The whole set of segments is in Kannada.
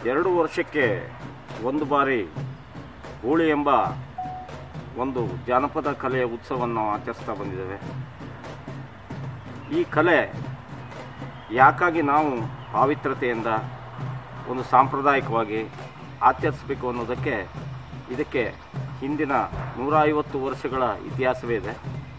ಎರಡು ವರ್ಷಕ್ಕೆ ಒಂದು ಬಾರಿ ಹೋಳಿ ಎಂಬ ಒಂದು ಜಾನಪದ ಕಲೆಯ ಉತ್ಸವವನ್ನು ಆಚರಿಸ್ತಾ ಬಂದಿದ್ದೇವೆ ಈ ಕಲೆ ಯಾಕಾಗಿ ನಾವು ಪಾವಿತ್ರತೆಯಿಂದ ಒಂದು ಸಾಂಪ್ರದಾಯಿಕವಾಗಿ ಆಚರಿಸಬೇಕು ಅನ್ನೋದಕ್ಕೆ ಇದಕ್ಕೆ ಹಿಂದಿನ ನೂರ ಐವತ್ತು ವರ್ಷಗಳ ಇತಿಹಾಸವೇ ಇದೆ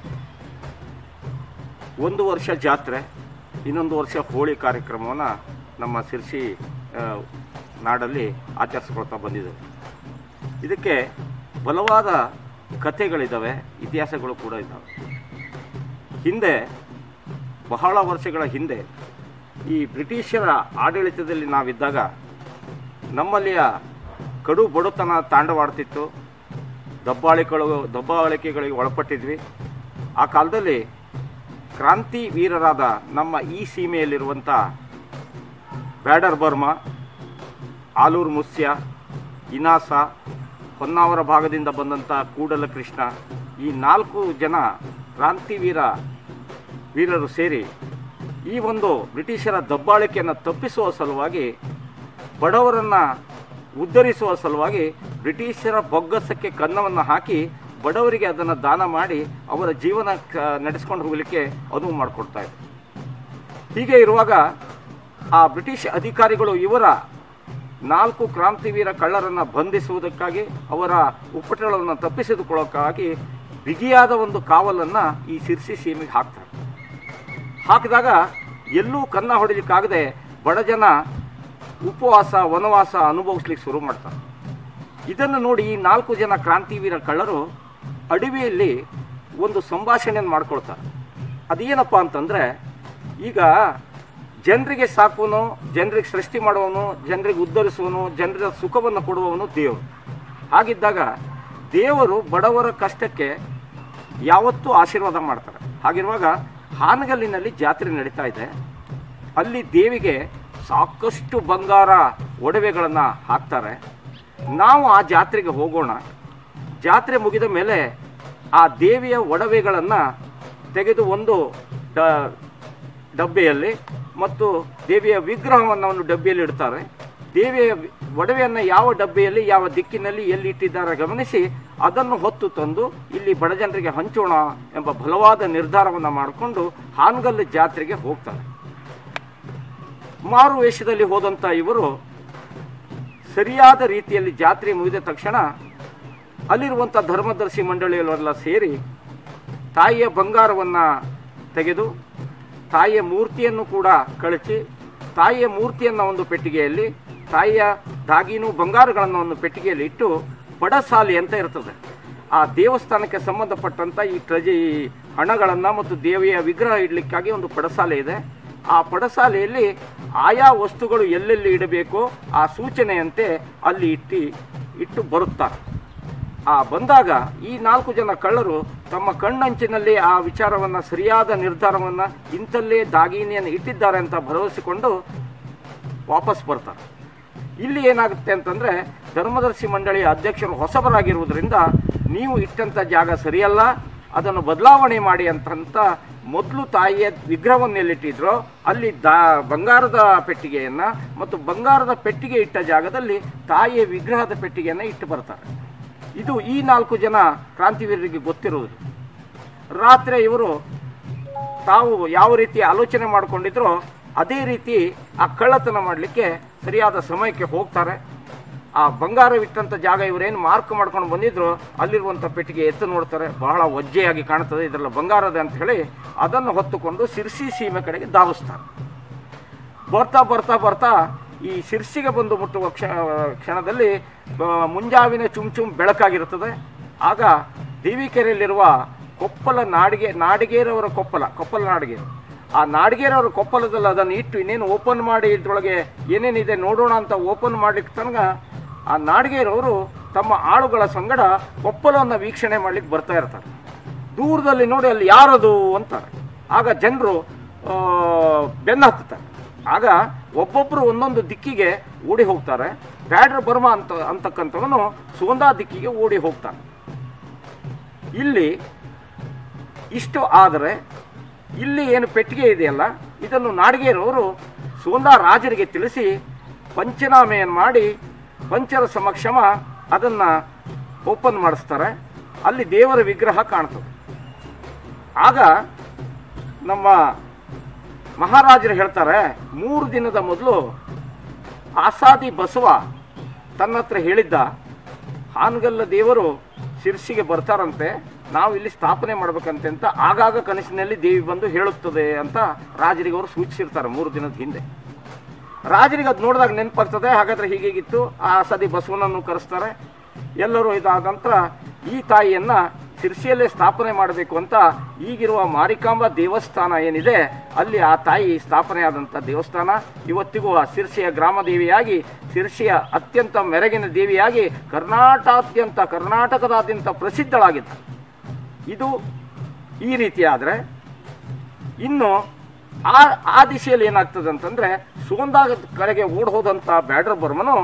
ಒಂದು ವರ್ಷ ಜಾತ್ರೆ ಇನ್ನೊಂದು ವರ್ಷ ಹೋಳಿ ಕಾರ್ಯಕ್ರಮವನ್ನು ನಮ್ಮ ಸಿರ್ಸಿ ಆ, ನಾಡಲ್ಲಿ ಆಚರಿಸ್ಕೊಳ್ತಾ ಬಂದಿದ್ದೇವೆ ಇದಕ್ಕೆ ಬಲವಾದ ಕಥೆಗಳಿದ್ದಾವೆ ಇತಿಹಾಸಗಳು ಕೂಡ ಇದ್ದಾವೆ ಹಿಂದೆ ಬಹಳ ವರ್ಷಗಳ ಹಿಂದೆ ಈ ಬ್ರಿಟಿಷರ ಆಡಳಿತದಲ್ಲಿ ನಾವಿದ್ದಾಗ ನಮ್ಮಲ್ಲಿಯ ಕಡು ಬಡತನ ತಾಂಡವಾಡ್ತಿತ್ತು ದಬ್ಬಾಳಿಗಳು ದಬ್ಬಾಳಿಕೆಗಳಿಗೆ ಒಳಪಟ್ಟಿದ್ವಿ ಆ ಕಾಲದಲ್ಲಿ ಕ್ರಾಂತಿ ವೀರರಾದ ನಮ್ಮ ಈ ಸೀಮೆಯಲ್ಲಿರುವಂಥ ಬ್ಯಾಡರ್ ಬರ್ಮಾ ಆಲೂರು ಮುಸ್ಯ ಇನಾಸ ಹೊನ್ನಾವರ ಭಾಗದಿಂದ ಬಂದಂಥ ಕೂಡಲ ಕೃಷ್ಣ ಈ ನಾಲ್ಕು ಜನ ಕ್ರಾಂತಿವೀರ ವೀರರು ಸೇರಿ ಈ ಒಂದು ಬ್ರಿಟಿಷರ ದಬ್ಬಾಳಿಕೆಯನ್ನು ತಪ್ಪಿಸುವ ಸಲುವಾಗಿ ಬಡವರನ್ನು ಉದ್ಧರಿಸುವ ಸಲುವಾಗಿ ಬ್ರಿಟಿಷರ ಬೊಗ್ಗಸಕ್ಕೆ ಕನ್ನವನ್ನು ಹಾಕಿ ಬಡವರಿಗೆ ಅದನ್ನು ದಾನ ಮಾಡಿ ಅವರ ಜೀವನ ಕ- ನಡೆಸ್ಕೊಂಡು ಹೋಗಲಿಕ್ಕೆ ಅನುವು ಮಾಡಿಕೊಡ್ತಾ ಇದ್ರು ಹೀಗೆ ಇರುವಾಗ ಆ ಬ್ರಿಟಿಷ್ ಅಧಿಕಾರಿಗಳು ಇವರ ನಾಲ್ಕು ಕ್ರಾಂತಿವೀರ ಕಳ್ಳರನ್ನು ಬಂಧಿಸುವುದಕ್ಕಾಗಿ ಅವರ ಉಪಟಳವನ್ನು ತಪ್ಪಿಸಿದುಕೊಳ್ಳೋಕ್ಕಾಗಿ ಬಿಗಿಯಾದ ಒಂದು ಕಾವಲನ್ನು ಈ ಸಿರ್ಸಿ ಸೀಮೆಗೆ ಹಾಕ್ತಾರೆ ಹಾಕಿದಾಗ ಎಲ್ಲೂ ಕನ್ನ ಹೊಡಿಲಿಕ್ಕಾಗದೆ ಬಡ ಜನ ಉಪವಾಸ ವನವಾಸ ಅನುಭವಿಸ್ಲಿಕ್ಕೆ ಶುರು ಮಾಡ್ತಾರೆ ಇದನ್ನು ನೋಡಿ ಈ ನಾಲ್ಕು ಜನ ಕ್ರಾಂತಿವೀರ ಕಳ್ಳರು ಅಡವಿಯಲ್ಲಿ ಒಂದು ಸಂಭಾಷಣೆಯನ್ನು ಮಾಡ್ಕೊಳ್ತಾರೆ ಅದೇನಪ್ಪ ಅಂತಂದರೆ ಈಗ ಜನರಿಗೆ ಸಾಕುವನು ಜನರಿಗೆ ಸೃಷ್ಟಿ ಮಾಡುವವನು ಜನರಿಗೆ ಉದ್ಧರಿಸುವನು ಜನರ ಸುಖವನ್ನು ಕೊಡುವವನು ದೇವರು ಹಾಗಿದ್ದಾಗ ದೇವರು ಬಡವರ ಕಷ್ಟಕ್ಕೆ ಯಾವತ್ತೂ ಆಶೀರ್ವಾದ ಮಾಡ್ತಾರೆ ಹಾಗಿರುವಾಗ ಹಾನಗಲ್ಲಿನಲ್ಲಿ ಜಾತ್ರೆ ನಡೀತಾ ಇದೆ ಅಲ್ಲಿ ದೇವಿಗೆ ಸಾಕಷ್ಟು ಬಂಗಾರ ಒಡವೆಗಳನ್ನು ಹಾಕ್ತಾರೆ ನಾವು ಆ ಜಾತ್ರೆಗೆ ಹೋಗೋಣ ಜಾತ್ರೆ ಮುಗಿದ ಮೇಲೆ ಆ ದೇವಿಯ ಒಡವೆಗಳನ್ನು ತೆಗೆದು ಒಂದು ಡ- ಡಬ್ಬೆಯಲ್ಲಿ ಮತ್ತು ದೇವಿಯ ವಿಗ್ರಹವನ್ನು ಒಂದು ಡಬ್ಬಿಯಲ್ಲಿ ಇಡ್ತಾರೆ ದೇವಿಯ ವಿ- ಒಡವೆಯನ್ನು ಯಾವ ಡಬ್ಬೆಯಲ್ಲಿ ಯಾವ ದಿಕ್ಕಿನಲ್ಲಿ ಎಲ್ಲಿ ಇಟ್ಟಿದ್ದಾರೆ ಗಮನಿಸಿ ಅದನ್ನು ಹೊತ್ತು ತಂದು ಇಲ್ಲಿ ಬಡಜನರಿಗೆ ಹಂಚೋಣ ಎಂಬ ಬಲವಾದ ನಿರ್ಧಾರವನ್ನು ಮಾಡಿಕೊಂಡು ಹಾನಗಲ್ಲು ಜಾತ್ರೆಗೆ ಹೋಗ್ತಾರೆ ಮಾರು ವೇಷದಲ್ಲಿ ಹೋದಂಥ ಇವರು ಸರಿಯಾದ ರೀತಿಯಲ್ಲಿ ಜಾತ್ರೆ ಮುಗಿದ ತಕ್ಷಣ ಅಲ್ಲಿರುವಂಥ ಧರ್ಮದರ್ಶಿ ಮಂಡಳಿಯವರೆಲ್ಲ ಸೇರಿ ತಾಯಿಯ ಬಂಗಾರವನ್ನು ತೆಗೆದು ತಾಯಿಯ ಮೂರ್ತಿಯನ್ನು ಕೂಡ ಕಳಚಿ ತಾಯಿಯ ಮೂರ್ತಿಯನ್ನು ಒಂದು ಪೆಟ್ಟಿಗೆಯಲ್ಲಿ ತಾಯಿಯ ದಾಗಿನೂ ಬಂಗಾರಗಳನ್ನು ಒಂದು ಪೆಟ್ಟಿಗೆಯಲ್ಲಿ ಇಟ್ಟು ಪಡಸಾಲಿ ಅಂತ ಇರ್ತದೆ ಆ ದೇವಸ್ಥಾನಕ್ಕೆ ಸಂಬಂಧಪಟ್ಟಂಥ ಈ ಪ್ರಜೆ ಈ ಹಣಗಳನ್ನು ಮತ್ತು ದೇವಿಯ ವಿಗ್ರಹ ಇಡಲಿಕ್ಕಾಗಿ ಒಂದು ಪಡಸಾಲೆ ಇದೆ ಆ ಪಡಸಾಲೆಯಲ್ಲಿ ಆಯಾ ವಸ್ತುಗಳು ಎಲ್ಲೆಲ್ಲಿ ಇಡಬೇಕು ಆ ಸೂಚನೆಯಂತೆ ಅಲ್ಲಿ ಇಟ್ಟು ಇಟ್ಟು ಬರುತ್ತಾರೆ ಆ ಬಂದಾಗ ಈ ನಾಲ್ಕು ಜನ ಕಳ್ಳರು ತಮ್ಮ ಕಣ್ಣಂಚಿನಲ್ಲಿ ಆ ವಿಚಾರವನ್ನು ಸರಿಯಾದ ನಿರ್ಧಾರವನ್ನು ಇಂಥಲ್ಲೇ ದಾಗಿನಿಯನ್ನು ಇಟ್ಟಿದ್ದಾರೆ ಅಂತ ಭರವಸೆಕೊಂಡು ವಾಪಸ್ ಬರ್ತಾರೆ ಇಲ್ಲಿ ಏನಾಗುತ್ತೆ ಅಂತಂದರೆ ಧರ್ಮದರ್ಶಿ ಮಂಡಳಿಯ ಅಧ್ಯಕ್ಷರು ಹೊಸಬರಾಗಿರುವುದರಿಂದ ನೀವು ಇಟ್ಟಂಥ ಜಾಗ ಸರಿಯಲ್ಲ ಅದನ್ನು ಬದಲಾವಣೆ ಮಾಡಿ ಅಂತಂತ ಮೊದಲು ತಾಯಿಯ ವಿಗ್ರಹವನ್ನು ಎಲ್ಲಿಟ್ಟಿದ್ರೋ ಅಲ್ಲಿ ದಾ ಬಂಗಾರದ ಪೆಟ್ಟಿಗೆಯನ್ನು ಮತ್ತು ಬಂಗಾರದ ಪೆಟ್ಟಿಗೆ ಇಟ್ಟ ಜಾಗದಲ್ಲಿ ತಾಯಿಯ ವಿಗ್ರಹದ ಪೆಟ್ಟಿಗೆಯನ್ನು ಇಟ್ಟು ಬರ್ತಾರೆ ಇದು ಈ ನಾಲ್ಕು ಜನ ಕ್ರಾಂತಿವೀರರಿಗೆ ಗೊತ್ತಿರುವುದು ರಾತ್ರಿ ಇವರು ತಾವು ಯಾವ ರೀತಿ ಆಲೋಚನೆ ಮಾಡಿಕೊಂಡಿದ್ರೋ ಅದೇ ರೀತಿ ಆ ಕಳ್ಳತನ ಮಾಡಲಿಕ್ಕೆ ಸರಿಯಾದ ಸಮಯಕ್ಕೆ ಹೋಗ್ತಾರೆ ಆ ಬಂಗಾರವಿಟ್ಟಂಥ ಜಾಗ ಇವರೇನು ಮಾರ್ಕ್ ಮಾಡ್ಕೊಂಡು ಬಂದಿದ್ರು ಅಲ್ಲಿರುವಂಥ ಪೆಟ್ಟಿಗೆ ಎತ್ತು ನೋಡ್ತಾರೆ ಬಹಳ ಒಜ್ಜೆಯಾಗಿ ಕಾಣ್ತದೆ ಇದರಲ್ಲಿ ಬಂಗಾರದ ಅಂತ ಹೇಳಿ ಅದನ್ನು ಹೊತ್ತುಕೊಂಡು ಸಿರ್ಸಿ ಸೀಮೆ ಕಡೆಗೆ ಧಾವಿಸ್ತಾರೆ ಬರ್ತಾ ಬರ್ತಾ ಬರ್ತಾ ಈ ಶಿರ್ಸಿಗೆ ಬಂದು ಮುಟ್ಟುವ ಕ್ಷ ಕ್ಷಣದಲ್ಲಿ ಆ, ಮುಂಜಾವಿನ ಚುಮ್ ಚುಮ್ ಬೆಳಕಾಗಿರುತ್ತದೆ ಆಗ ದೇವಿಕೆರೆಯಲ್ಲಿರುವ ಕೊಪ್ಪಲ ನಾಡಿಗೆ ನಾಡಿಗೇರವರ ಕೊಪ್ಪಲ ಕೊಪ್ಪಲ ನಾಡಿಗೇರು ಆ ನಾಡಿಗೇರವರ ಕೊಪ್ಪಲದಲ್ಲಿ ಅದನ್ನು ಇಟ್ಟು ಇನ್ನೇನು ಓಪನ್ ಮಾಡಿ ಇದ್ರೊಳಗೆ ಏನೇನಿದೆ ನೋಡೋಣ ಅಂತ ಓಪನ್ ಮಾಡ್ಲಿಕ್ಕೆ ತನಕ ಆ ನಾಡಿಗೇರವರು ತಮ್ಮ ಆಳುಗಳ ಸಂಗಡ ಕೊಪ್ಪಲವನ್ನು ವೀಕ್ಷಣೆ ಮಾಡ್ಲಿಕ್ಕೆ ಬರ್ತಾ ಇರ್ತಾರೆ ದೂರದಲ್ಲಿ ನೋಡಿ ಅಲ್ಲಿ ಯಾರದು ಅಂತಾರೆ ಆಗ ಜನರು ಬೆನ್ನು ಹತ್ತುತ್ತಾರೆ ಆಗ ಒಬ್ಬೊಬ್ಬರು ಒಂದೊಂದು ದಿಕ್ಕಿಗೆ ಓಡಿ ಹೋಗ್ತಾರೆ ಬ್ಯಾಡ್ರ ಬರ್ಮ ಅಂತ ಅಂತಕ್ಕಂಥವನು ಸುಗಂಧ ದಿಕ್ಕಿಗೆ ಓಡಿ ಹೋಗ್ತಾನೆ ಇಲ್ಲಿ ಇಷ್ಟು ಆದರೆ ಇಲ್ಲಿ ಏನು ಪೆಟ್ಟಿಗೆ ಇದೆಯಲ್ಲ ಇದನ್ನು ನಾಡಿಗೆಯರವರು ಸುಗಂಧ ರಾಜರಿಗೆ ತಿಳಿಸಿ ಪಂಚನಾಮೆಯನ್ನು ಮಾಡಿ ಪಂಚರ ಸಮಕ್ಷಮ ಅದನ್ನ ಓಪನ್ ಮಾಡಿಸ್ತಾರೆ ಅಲ್ಲಿ ದೇವರ ವಿಗ್ರಹ ಕಾಣ್ತದೆ ಆಗ ನಮ್ಮ ಮಹಾರಾಜರು ಹೇಳ್ತಾರೆ ಮೂರು ದಿನದ ಮೊದಲು ಆಸಾದಿ ಬಸವ ತನ್ನ ಹತ್ರ ಹೇಳಿದ್ದ ಹಾನಗಲ್ಲ ದೇವರು ಶಿರ್ಸಿಗೆ ಬರ್ತಾರಂತೆ ನಾವು ಇಲ್ಲಿ ಸ್ಥಾಪನೆ ಮಾಡ್ಬೇಕಂತೆ ಅಂತ ಆಗಾಗ ಕನಸಿನಲ್ಲಿ ದೇವಿ ಬಂದು ಹೇಳುತ್ತದೆ ಅಂತ ರಾಜರಿಗೆ ಅವರು ಸೂಚಿಸಿರ್ತಾರೆ ಮೂರು ದಿನದ ಹಿಂದೆ ರಾಜರಿಗೆ ಅದು ನೋಡಿದಾಗ ನೆನಪಾಗ್ತದೆ ಹಾಗಾದ್ರೆ ಹೀಗೀಗಿತ್ತು ಆ ಸದಿ ಬಸವನನ್ನು ಕರೆಸ್ತಾರೆ ಎಲ್ಲರೂ ಇದಾದ ನಂತರ ಈ ತಾಯಿಯನ್ನ ಶಿರ್ಸಿಯಲ್ಲೇ ಸ್ಥಾಪನೆ ಮಾಡಬೇಕು ಅಂತ ಈಗಿರುವ ಮಾರಿಕಾಂಬ ದೇವಸ್ಥಾನ ಏನಿದೆ ಅಲ್ಲಿ ಆ ತಾಯಿ ಸ್ಥಾಪನೆ ಆದಂಥ ದೇವಸ್ಥಾನ ಇವತ್ತಿಗೂ ಆ ಶಿರ್ಸಿಯ ಗ್ರಾಮ ದೇವಿಯಾಗಿ ಶಿರ್ಸಿಯ ಅತ್ಯಂತ ಮೆರಗಿನ ದೇವಿಯಾಗಿ ಕರ್ನಾಟಕಾದ್ಯಂತ ಕರ್ನಾಟಕದಾದ್ಯಂತ ಪ್ರಸಿದ್ಧಳಾಗಿದ್ದ ಇದು ಈ ರೀತಿ ಆದರೆ ಇನ್ನು ಆ ಆ ದಿಶೆಯಲ್ಲಿ ಏನಾಗ್ತದೆ ಅಂತಂದ್ರೆ ಸುಗಂಧಾಗ ಕಡೆಗೆ ಓಡ್ ಹೋದಂತ ಬ್ಯಾಡ್ರ ಬರ್ಮನು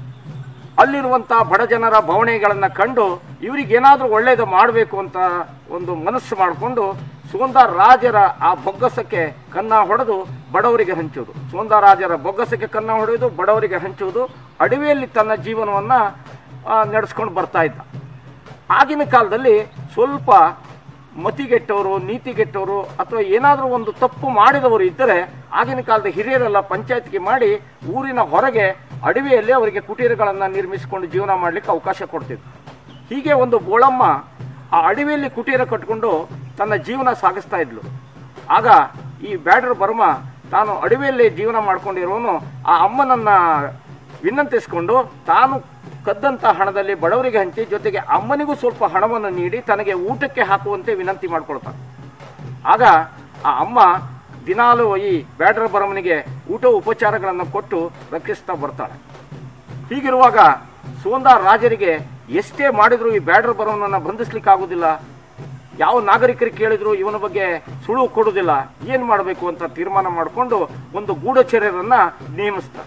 ಅಲ್ಲಿರುವಂತ ಬಡ ಜನರ ಭಾವನೆಗಳನ್ನ ಕಂಡು ಇವರಿಗೇನಾದ್ರೂ ಒಳ್ಳೇದು ಮಾಡಬೇಕು ಅಂತ ಒಂದು ಮನಸ್ಸು ಮಾಡಿಕೊಂಡು ಸುಗಂಧ ರಾಜರ ಆ ಬೊಗ್ಗಸಕ್ಕೆ ಕನ್ನ ಹೊಡೆದು ಬಡವರಿಗೆ ಹಂಚುವುದು ಸುಗಂಧ ರಾಜರ ಬೊಗ್ಗಸಕ್ಕೆ ಕನ್ನ ಹೊಡೆಯುವುದು ಬಡವರಿಗೆ ಹಂಚುವುದು ಅಡವಿಯಲ್ಲಿ ತನ್ನ ಜೀವನವನ್ನ ನಡೆಸ್ಕೊಂಡು ಬರ್ತಾ ಇದ್ದ ಆಗಿನ ಕಾಲದಲ್ಲಿ ಸ್ವಲ್ಪ ಮತಿಗೆಟ್ಟವರು ನೀತಿಗೆಟ್ಟವರು ಅಥವಾ ಏನಾದರೂ ಒಂದು ತಪ್ಪು ಮಾಡಿದವರು ಇದ್ದರೆ ಆಗಿನ ಕಾಲದ ಹಿರಿಯರೆಲ್ಲ ಪಂಚಾಯತ್ಗೆ ಮಾಡಿ ಊರಿನ ಹೊರಗೆ ಅಡವಿಯಲ್ಲಿ ಅವರಿಗೆ ಕುಟೀರಗಳನ್ನು ನಿರ್ಮಿಸಿಕೊಂಡು ಜೀವನ ಮಾಡಲಿಕ್ಕೆ ಅವಕಾಶ ಕೊಡ್ತಿದ್ರು ಹೀಗೆ ಒಂದು ಬೋಳಮ್ಮ ಆ ಅಡವಿಯಲ್ಲಿ ಕುಟೀರ ಕಟ್ಕೊಂಡು ತನ್ನ ಜೀವನ ಸಾಗಿಸ್ತಾ ಇದ್ಲು ಆಗ ಈ ಬ್ಯಾಡ್ರ ಬರ್ಮ ತಾನು ಅಡವಿಯಲ್ಲಿ ಜೀವನ ಮಾಡ್ಕೊಂಡಿರೋನು ಆ ಅಮ್ಮನನ್ನ ವಿನಂತಿಸಿಕೊಂಡು ತಾನು ಕದ್ದಂತ ಹಣದಲ್ಲಿ ಬಡವರಿಗೆ ಹಂಚಿ ಜೊತೆಗೆ ಅಮ್ಮನಿಗೂ ಸ್ವಲ್ಪ ಹಣವನ್ನು ನೀಡಿ ತನಗೆ ಊಟಕ್ಕೆ ಹಾಕುವಂತೆ ವಿನಂತಿ ಮಾಡ್ಕೊಳ್ತಾನೆ ಆಗ ಆ ಅಮ್ಮ ದಿನಾಲು ಈ ಬ್ಯಾಡ್ರ ಬರಮನಿಗೆ ಊಟ ಉಪಚಾರಗಳನ್ನು ಕೊಟ್ಟು ರಕ್ಷಿಸ್ತಾ ಬರ್ತಾಳೆ ಹೀಗಿರುವಾಗ ಸೋಂದ ರಾಜರಿಗೆ ಎಷ್ಟೇ ಮಾಡಿದ್ರು ಈ ಬ್ಯಾಡ್ರ ಬರವನನ್ನ ಬಂಧಿಸ್ಲಿಕ್ಕೆ ಆಗುದಿಲ್ಲ ಯಾವ ನಾಗರಿಕರಿಗೆ ಕೇಳಿದ್ರು ಇವನ ಬಗ್ಗೆ ಸುಳುವು ಕೊಡುವುದಿಲ್ಲ ಏನ್ ಮಾಡಬೇಕು ಅಂತ ತೀರ್ಮಾನ ಮಾಡಿಕೊಂಡು ಒಂದು ಗೂಢಚರ್ಯರನ್ನ ನೇಮಿಸ್ತಾರೆ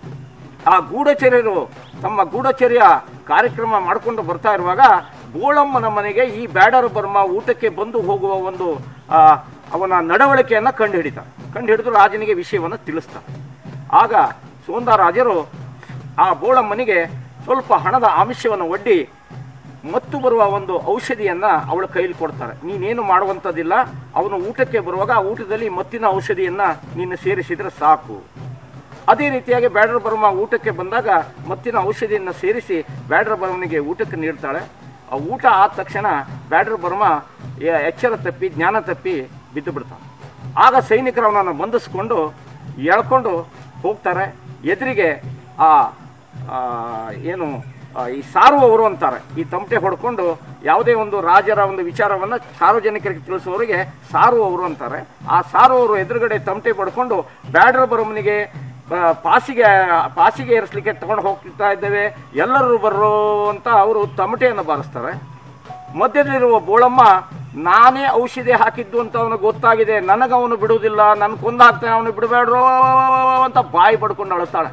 ಆ ಗೂಢಚರ್ಯರು ತಮ್ಮ ಗೂಢಚರ್ಯ ಕಾರ್ಯಕ್ರಮ ಮಾಡಿಕೊಂಡು ಬರ್ತಾ ಇರುವಾಗ ಬೋಳಮ್ಮನ ಮನೆಗೆ ಈ ಬ್ಯಾಡರ್ ಬರ್ಮ ಊಟಕ್ಕೆ ಬಂದು ಹೋಗುವ ಒಂದು ಆ, ಅವನ ನಡವಳಿಕೆಯನ್ನ ಕಂಡು ಹಿಡಿತಾರೆ ಕಂಡು ಹಿಡಿದು ರಾಜನಿಗೆ ವಿಷಯವನ್ನು ತಿಳಿಸ್ತಾರೆ ಆಗ ಸೋಂದ ರಾಜರು ಆ ಬೋಳಮ್ಮನಿಗೆ ಸ್ವಲ್ಪ ಹಣದ ಆಮಿಷವನ್ನು ಒಡ್ಡಿ ಮತ್ತು ಬರುವ ಒಂದು ಔಷಧಿಯನ್ನ ಅವಳ ಕೈಲಿ ಕೊಡ್ತಾರೆ ನೀನೇನು ಮಾಡುವಂಥದ್ದಿಲ್ಲ ಅವನು ಊಟಕ್ಕೆ ಬರುವಾಗ ಆ ಊಟದಲ್ಲಿ ಮತ್ತಿನ ಔಷಧಿಯನ್ನ ನೀನು ಸೇರಿಸಿದ್ರೆ ಸಾಕು ಅದೇ ರೀತಿಯಾಗಿ ಬ್ಯಾಡ್ರ ಬರ್ಮ ಊಟಕ್ಕೆ ಬಂದಾಗ ಮತ್ತಿನ ಔಷಧಿಯನ್ನು ಸೇರಿಸಿ ಬ್ಯಾಡ್ರ ಬರ್ಮನಿಗೆ ಊಟಕ್ಕೆ ನೀಡ್ತಾಳೆ ಆ ಊಟ ಆದ ತಕ್ಷಣ ಬ್ಯಾಡ್ರ ಬರ್ಮ ಎ- ಎಚ್ಚರ ತಪ್ಪಿ ಜ್ಞಾನ ತಪ್ಪಿ ಬಿದ್ದು ಬಿಡ್ತಾನೆ ಆಗ ಸೈನಿಕರು ಅವನನ್ನು ಬಂಧಿಸ್ಕೊಂಡು ಎಳ್ಕೊಂಡು ಹೋಗ್ತಾರೆ ಎದುರಿಗೆ ಆ ಆ, ಏನು ಆ, ಈ ಸಾರುವವರು ಅಂತಾರೆ ಈ ತಮಟೆ ಹೊಡ್ಕೊಂಡು ಯಾವುದೇ ಒಂದು ರಾಜರ ಒಂದು ವಿಚಾರವನ್ನ ಸಾರ್ವಜನಿಕರಿಗೆ ತಿಳಿಸುವವರಿಗೆ ಸಾರುವವರು ಅಂತಾರೆ ಆ ಸಾರುವವರು ಎದುರುಗಡೆ ತಮಟೆ ಪಡ್ಕೊಂಡು ಬ್ಯಾಡ್ರ ಬರಮನಿಗೆ ಆ, ಪಾಸಿಗೆ ಪಾಸಿಗೆ ಏರಿಸ್ಲಿಕ್ಕೆ ತಗೊಂಡು ಹೋಗ್ತಾ ಇದ್ದೇವೆ ಎಲ್ಲರೂ ಬರ್ರೋ ಅಂತ ಅವರು ತಮಟೆಯನ್ನು ಬಾರಿಸ್ತಾರೆ ಮಧ್ಯದಲ್ಲಿರುವ ಬೋಳಮ್ಮ ನಾನೇ ಔಷಧಿ ಹಾಕಿದ್ದು ಅಂತ ಅವನಿಗೆ ಗೊತ್ತಾಗಿದೆ ನನಗೆ ಅವನು ಬಿಡುವುದಿಲ್ಲ ನನ್ ಕೊಂದಾಗ್ತಾನೆ ಅವನು ಬಿಡಬೇಡ್ರೋ ಅಂತ ಬಾಯಿ ಪಡ್ಕೊಂಡು ಅಳುತ್ತಾಳೆ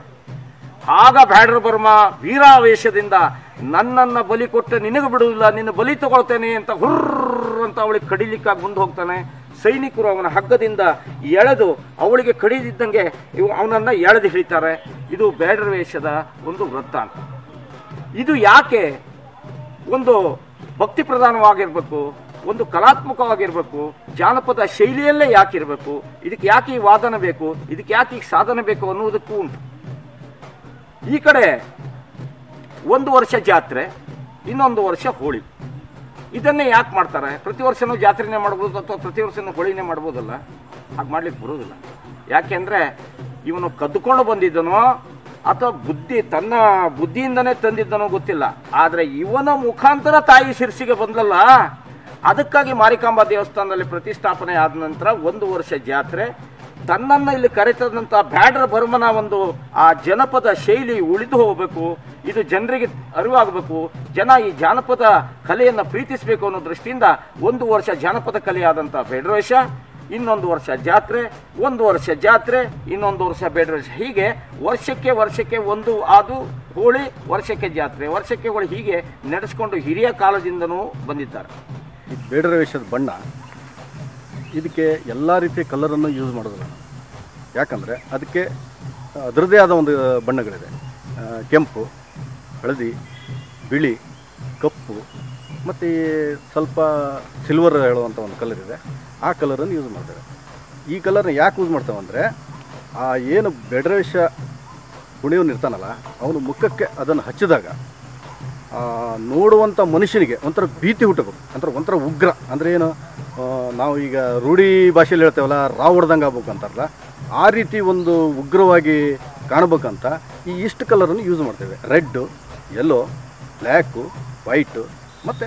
ಆಗ ಬ್ಯಾಡ್ರ ಬರ್ಮ ವೀರಾವೇಶದಿಂದ ನನ್ನನ್ನ ಬಲಿ ಕೊಟ್ಟು ನಿನಗೆ ಬಿಡುವುದಿಲ್ಲ ನಿನ್ನ ಬಲಿ ತಗೊಳ್ತೇನೆ ಅಂತ ಹುರ್ರ್ ಅಂತ ಅವಳಿಗೆ ಕಡಿಲಿಕ್ಕಾಗಿ ಮುಂದೆ ಹೋಗ್ತಾನೆ ಸೈನಿಕರು ಅವನ ಹಗ್ಗದಿಂದ ಎಳೆದು ಅವಳಿಗೆ ಕಡಿದಿದ್ದಂಗೆ ಇವು ಅವನನ್ನ ಎಳೆದು ಹಿಡಿತಾರೆ ಇದು ಬ್ಯಾಡ್ರ ವೇಷದ ಒಂದು ವೃತ್ತಾಂತ ಇದು ಯಾಕೆ ಒಂದು ಭಕ್ತಿ ಪ್ರಧಾನವಾಗಿರ್ಬೇಕು ಒಂದು ಕಲಾತ್ಮಕವಾಗಿರ್ಬೇಕು ಜಾನಪದ ಶೈಲಿಯಲ್ಲೇ ಯಾಕಿರ್ಬೇಕು ಇದಕ್ಕೆ ಯಾಕೆ ಈ ವಾದನ ಬೇಕು ಇದಕ್ಕೆ ಯಾಕೆ ಈ ಸಾಧನೆ ಬೇಕು ಅನ್ನುವುದಕ್ಕೂ ಉಂಟು ಈ ಕಡೆ ಒಂದು ವರ್ಷ ಜಾತ್ರೆ ಇನ್ನೊಂದು ವರ್ಷ ಹೋಳಿ ಇದನ್ನೇ ಯಾಕೆ ಮಾಡ್ತಾರೆ ಪ್ರತಿ ವರ್ಷನೂ ಜಾತ್ರೆನೇ ಮಾಡ್ಬೋದು ಅಥವಾ ಪ್ರತಿ ವರ್ಷನೂ ಹೋಳಿನೇ ಮಾಡ್ಬೋದಲ್ಲ ಹಾಗೆ ಮಾಡ್ಲಿಕ್ಕೆ ಬರೋದಿಲ್ಲ ಯಾಕೆಂದ್ರೆ ಇವನು ಕದ್ದುಕೊಂಡು ಬಂದಿದ್ದನೋ ಅಥವಾ ಬುದ್ಧಿ ತನ್ನ ಬುದ್ಧಿಯಿಂದನೇ ತಂದಿದ್ದನೋ ಗೊತ್ತಿಲ್ಲ ಆದ್ರೆ ಇವನ ಮುಖಾಂತರ ತಾಯಿ ಶಿರ್ಸಿಗೆ ಬಂದಲ್ಲ ಅದಕ್ಕಾಗಿ ಮಾರಿಕಾಂಬಾ ದೇವಸ್ಥಾನದಲ್ಲಿ ಪ್ರತಿಷ್ಠಾಪನೆ ಆದ ನಂತರ ಒಂದು ವರ್ಷ ಜಾತ್ರೆ ತನ್ನನ್ನ ಇಲ್ಲಿ ಕರೆತಂತ ಬ್ಯಾಡ್ರ ಬರ್ಮನ ಒಂದು ಆ ಜನಪದ ಶೈಲಿ ಉಳಿದು ಹೋಗಬೇಕು ಇದು ಜನರಿಗೆ ಅರಿವಾಗಬೇಕು ಜನ ಈ ಜಾನಪದ ಕಲೆಯನ್ನ ಪ್ರೀತಿಸಬೇಕು ಅನ್ನೋ ದೃಷ್ಟಿಯಿಂದ ಒಂದು ವರ್ಷ ಜಾನಪದ ಕಲೆಯಾದಂಥ ಬೇಡ್ರವೇಷ ಇನ್ನೊಂದು ವರ್ಷ ಜಾತ್ರೆ ಒಂದು ವರ್ಷ ಜಾತ್ರೆ ಇನ್ನೊಂದು ವರ್ಷ ಬೇಡ್ರವೇಷ ಹೀಗೆ ವರ್ಷಕ್ಕೆ ವರ್ಷಕ್ಕೆ ಒಂದು ಅದು ಹೋಳಿ ವರ್ಷಕ್ಕೆ ಜಾತ್ರೆ ವರ್ಷಕ್ಕೆ ಹೋಳಿ ಹೀಗೆ ನಡೆಸ್ಕೊಂಡು ಹಿರಿಯ ಕಾಲದಿಂದನೂ ಬಂದಿದ್ದಾರೆ ಈ ಬೇಡರ ವೇಷದ ಬಣ್ಣ ಇದಕ್ಕೆ ಎಲ್ಲ ರೀತಿಯ ಕಲರನ್ನು ಯೂಸ್ ಮಾಡೋದಿಲ್ಲ ನಾವು ಯಾಕಂದರೆ ಅದಕ್ಕೆ ಅದರದ್ದೇ ಆದ ಒಂದು ಬಣ್ಣಗಳಿದೆ ಆ, ಕೆಂಪು ಹಳದಿ ಬಿಳಿ ಕಪ್ಪು ಮತ್ತು ಸ್ವಲ್ಪ ಸಿಲ್ವರ್ ಹೇಳುವಂಥ ಒಂದು ಕಲರ್ ಇದೆ ಆ ಕಲರನ್ನು ಯೂಸ್ ಮಾಡ್ತೇವೆ ಈ ಕಲರ್ನ ಯಾಕೆ ಯೂಸ್ ಮಾಡ್ತೇವೆ ಅಂದರೆ ಆ ಏನು ಬೆಡರೇಶ ಕುಣಿಯವನು ಇರ್ತಾನಲ್ಲ ಅವನು ಮುಖಕ್ಕೆ ಅದನ್ನು ಹಚ್ಚಿದಾಗ ಆ, ನೋಡುವಂಥ ಮನುಷ್ಯನಿಗೆ ಒಂಥರ ಭೀತಿ ಹುಟ್ಟಬೇಕು ಒಂಥರ ಒಂಥರ ಉಗ್ರ ಅಂದರೆ ಏನು ಆ, ನಾವು ಈಗ ರೂಢಿ ಭಾಷೆಯಲ್ಲಿ ಹೇಳ್ತೇವಲ್ಲ ರಾವ್ ಹೊಡೆದಂಗೆ ಆಗ್ಬೇಕು ಅಂತಾರಲ್ಲ ಆ ರೀತಿ ಒಂದು ಉಗ್ರವಾಗಿ ಕಾಣಬೇಕಂತ ಈ ಇಷ್ಟು ಕಲರನ್ನು ಯೂಸ್ ಮಾಡ್ತೇವೆ ರೆಡ್ಡು ಯೆಲ್ಲೋ ಬ್ಲ್ಯಾಕು ವೈಟು ಮತ್ತು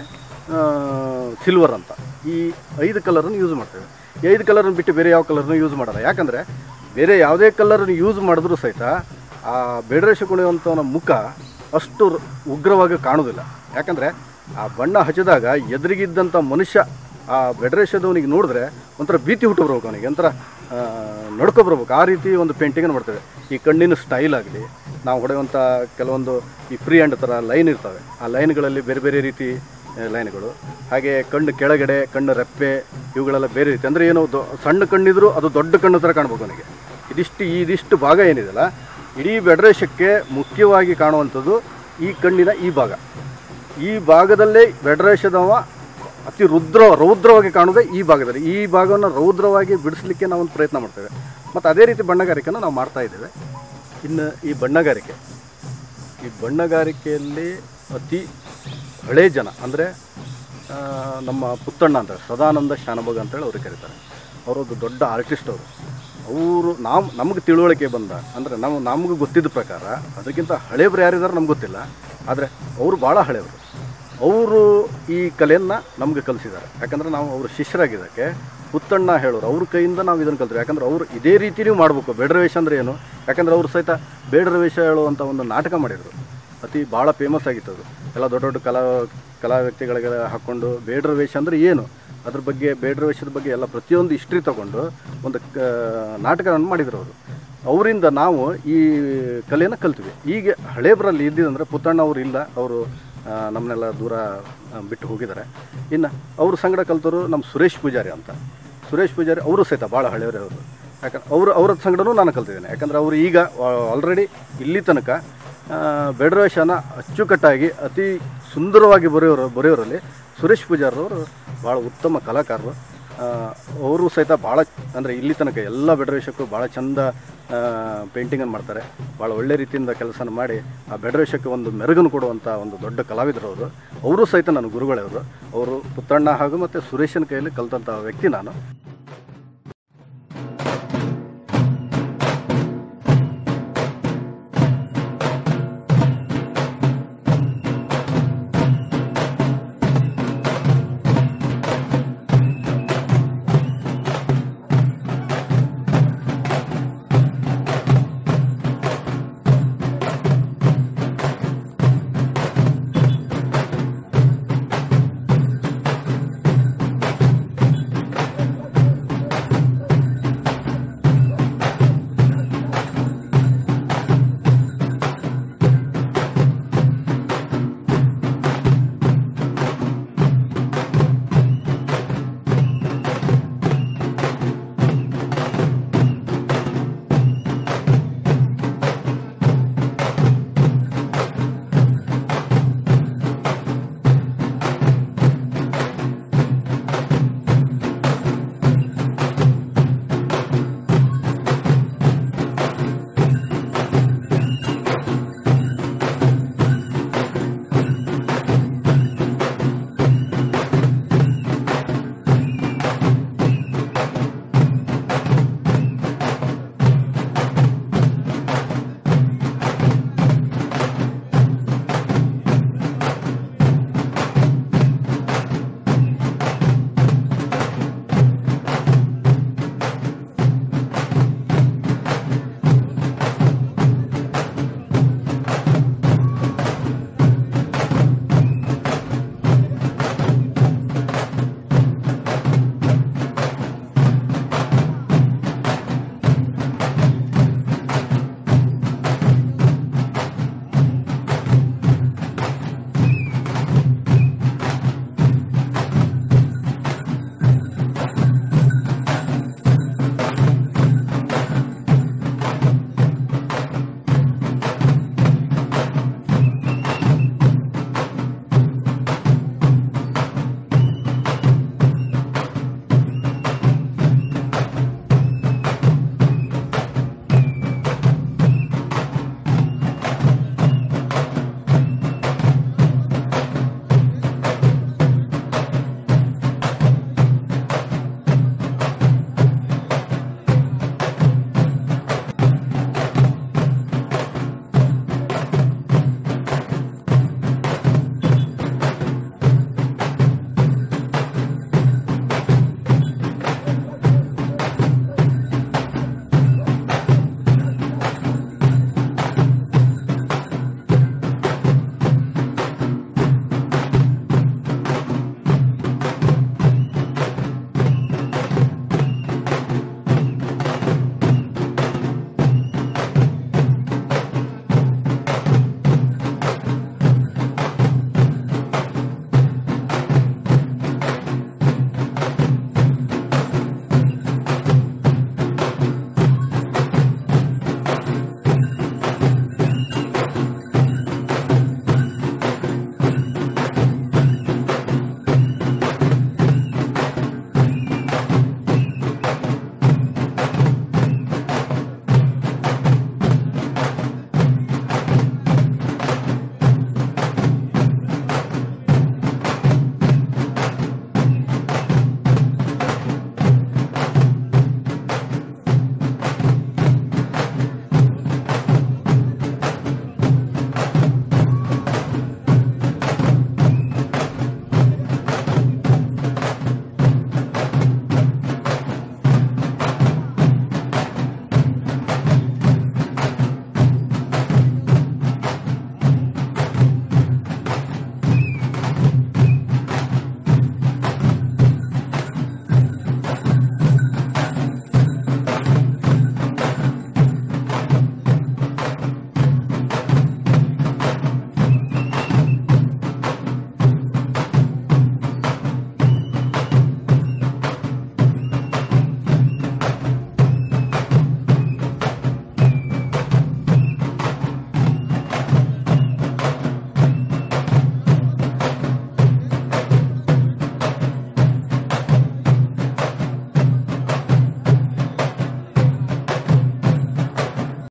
ಸಿಲ್ವರ್ ಅಂತ ಈ ಐದು ಕಲರನ್ನು ಯೂಸ್ ಮಾಡ್ತೇವೆ ಈ ಐದು ಕಲರನ್ನು ಬಿಟ್ಟು ಬೇರೆ ಯಾವ ಕಲರ್ನು ಯೂಸ್ ಮಾಡಲ್ಲ ಯಾಕಂದರೆ ಬೇರೆ ಯಾವುದೇ ಕಲರನ್ನು ಯೂಸ್ ಮಾಡಿದ್ರೂ ಸಹಿತ ಆ ಬೇಡರೇಶ ಕುಣಿಯುವಂಥವನ ಮುಖ ಅಷ್ಟು ರ- ಉಗ್ರವಾಗಿ ಕಾಣೋದಿಲ್ಲ ಯಾಕಂದರೆ ಆ ಬಣ್ಣ ಹಚ್ಚಿದಾಗ ಎದುರಿಗಿದ್ದಂಥ ಮನುಷ್ಯ ಆ ಬೆಡರೇಶದವನಿಗೆ ನೋಡಿದ್ರೆ ಒಂಥರ ಭೀತಿ ಹುಟ್ಟು ಬರ್ಬೇಕು ಅವನಿಗೆ ಒಂಥರ ನಡ್ಕೊ ಬರ್ಬೇಕು ಆ ರೀತಿ ಒಂದು ಪೇಂಟಿಂಗನ್ನು ಮಾಡ್ತೇವೆ ಈ ಕಣ್ಣಿನ ಸ್ಟೈಲ್ ಆಗಲಿ ನಾವು ಹೊಡೆಯುವಂಥ ಕೆಲವೊಂದು ಈ ಫ್ರೀ ಹ್ಯಾಂಡ್ ಥರ ಲೈನ್ ಇರ್ತವೆ ಆ ಲೈನ್ಗಳಲ್ಲಿ ಬೇರೆ ಬೇರೆ ರೀತಿ ಆ, ಲೈನ್ಗಳು ಹಾಗೆ ಕಣ್ಣು ಕೆಳಗಡೆ ಕಣ್ಣು ರೆಪ್ಪೆ ಇವುಗಳೆಲ್ಲ ಬೇರೆ ರೀತಿ ಅಂದರೆ ಏನು ದೊ- ಸಣ್ಣ ಕಣ್ಣಿದ್ರೂ ಅದು ದೊಡ್ಡ ಕಣ್ಣು ಥರ ಕಾಣ್ಬೇಕು ಅವನಿಗೆ ಇದಿಷ್ಟು ಇದಿಷ್ಟು ಭಾಗ ಏನಿದೆಯಲ್ಲ ಇಡೀ ಬೆಡರೇಶಕ್ಕೆ ಮುಖ್ಯವಾಗಿ ಕಾಣುವಂಥದ್ದು ಈ ಕಣ್ಣಿನ ಈ ಭಾಗ ಈ ಭಾಗದಲ್ಲೇ ಬೆಡರೇಶದವ ಅತಿ ರುದ್ರ ರೌದ್ರವಾಗಿ ಕಾಣೋದೇ ಈ ಭಾಗದಲ್ಲಿ ಈ ಭಾಗವನ್ನು ರೌದ್ರವಾಗಿ ಬಿಡಿಸ್ಲಿಕ್ಕೆ ನಾವು ಒಂದು ಪ್ರಯತ್ನ ಮಾಡ್ತೇವೆ ಮತ್ತು ಅದೇ ರೀತಿ ಬಣ್ಣಗಾರಿಕೆಯನ್ನು ನಾವು ಮಾಡ್ತಾ ಇದ್ದೇವೆ ಇನ್ನು ಈ ಬಣ್ಣಗಾರಿಕೆ ಈ ಬಣ್ಣಗಾರಿಕೆಯಲ್ಲಿ ಅತಿ ಹಳೇ ಜನ ಅಂದರೆ ನಮ್ಮ ಪುತ್ತಣ್ಣ ಅಂತ ಸದಾನಂದ ಶಾನಭೋಗ ಅಂತೇಳಿ ಅವ್ರಿಗೆ ಕರೀತಾರೆ ಅವರೊಂದು ದೊಡ್ಡ ಆರ್ಟಿಸ್ಟ್ ಅವರು ಅವರು ನಾವು ನಮಗೆ ತಿಳುವಳಿಕೆ ಬಂದ ಅಂದರೆ ನಾವು ನಮಗೆ ಗೊತ್ತಿದ್ದ ಪ್ರಕಾರ ಅದಕ್ಕಿಂತ ಹಳೇಬ್ರು ಯಾರಿದ್ದಾರೆ ನಮ್ಗೆ ಗೊತ್ತಿಲ್ಲ ಆದರೆ ಅವರು ಭಾಳ ಹಳೆಯವರು ಅವರು ಈ ಕಲೆಯನ್ನು ನಮಗೆ ಕಲಿಸಿದ್ದಾರೆ ಯಾಕಂದರೆ ನಾವು ಅವ್ರ ಶಿಷ್ಯರಾಗಿದ್ದಕ್ಕೆ ಪುತ್ತಣ್ಣ ಹೇಳೋರು ಅವ್ರ ಕೈಯಿಂದ ನಾವು ಇದನ್ನು ಕಲ್ತೀವಿ ಯಾಕಂದ್ರೆ ಅವರು ಇದೇ ರೀತಿ ನೀವು ಮಾಡಬೇಕು ಬೇಡರವೇಶ ಅಂದರೆ ಏನು ಯಾಕಂದ್ರೆ ಅವರು ಸಹಿತ ಬೇಡರವೇಶ ಹೇಳುವಂಥ ಒಂದು ನಾಟಕ ಮಾಡಿದರು ಅತಿ ಭಾಳ ಫೇಮಸ್ ಆಗಿತ್ತು ಅದು ಎಲ್ಲ ದೊಡ್ಡ ದೊಡ್ಡ ಕಲಾ ಕಲಾ ವ್ಯಕ್ತಿಗಳಿಗೆ ಹಾಕ್ಕೊಂಡು ಬೇಡರ ವೇಷ ಅಂದರೆ ಏನು ಅದ್ರ ಬಗ್ಗೆ ಬೇಡರ ವೇಷದ ಬಗ್ಗೆ ಎಲ್ಲ ಪ್ರತಿಯೊಂದು ಹಿಸ್ಟ್ರಿ ತಗೊಂಡು ಒಂದು ಕ ನಾಟಕವನ್ನು ಮಾಡಿದ್ರು ಅವರು ಅವರಿಂದ ನಾವು ಈ ಕಲೆಯನ್ನು ಕಲ್ತ್ವಿ ಈಗ ಹಳೇಬ್ರಲ್ಲಿ ಇದ್ದಿದ್ದಂದ್ರೆ ಪುತ್ತಣ್ಣ ಅವರು ಇಲ್ಲ ಅವರು ಆ, ನಮ್ಮನ್ನೆಲ್ಲ ದೂರ ಆ, ಬಿಟ್ಟು ಹೋಗಿದ್ದಾರೆ ಇನ್ನು ಅವ್ರ ಸಂಗಡ ಕಲ್ತವರು ನಮ್ಮ ಸುರೇಶ್ ಪೂಜಾರಿ ಅಂತ ಸುರೇಶ್ ಪೂಜಾರಿ ಅವರು ಸಹಿತ ಭಾಳ ಹಳೆಯವರೇ ಅವರು ಯಾಕಂದ್ರೆ ಅವರು ಅವರ ಸಂಗಡನೂ ನಾನು ಕಲ್ತಿದ್ದೇನೆ ಯಾಕಂದರೆ ಅವರು ಈಗ ಆಲ್ರೆಡಿ ಇಲ್ಲಿ ತನಕ ಆ, ಬೇಡರವೇಶನ ಅಚ್ಚುಕಟ್ಟಾಗಿ ಅತಿ ಸುಂದರವಾಗಿ ಬರೆಯೋರು ಬರೆಯೋರಲ್ಲಿ ಸುರೇಶ್ ಪೂಜಾರವರು ಭಾಳ ಉತ್ತಮ ಕಲಾಕಾರರು ಆ, ಅವರು ಸಹಿತ ಭಾಳ ಅಂದರೆ ಇಲ್ಲಿ ತನಕ ಎಲ್ಲ ಬೆಡರೇಶಕ್ಕೂ ಭಾಳ ಚಂದ ಪೇಂಟಿಂಗನ್ನು ಮಾಡ್ತಾರೆ ಭಾಳ ಒಳ್ಳೆ ರೀತಿಯಿಂದ ಕೆಲಸನ ಮಾಡಿ ಆ ಬೆಡರೇಶಕ್ಕೆ ಒಂದು ಮೆರುಗನ್ನು ಕೊಡುವಂಥ ಒಂದು ದೊಡ್ಡ ಕಲಾವಿದರು ಅವರು ಅವರು ಸಹಿತ ನನ್ನ ಗುರುಗಳವರು ಅವರು ಪುತ್ತಣ್ಣ ಹಾಗೂ ಮತ್ತು ಸುರೇಶನ ಕೈಯಲ್ಲಿ ಕಲಿತಂಥ ವ್ಯಕ್ತಿ ನಾನು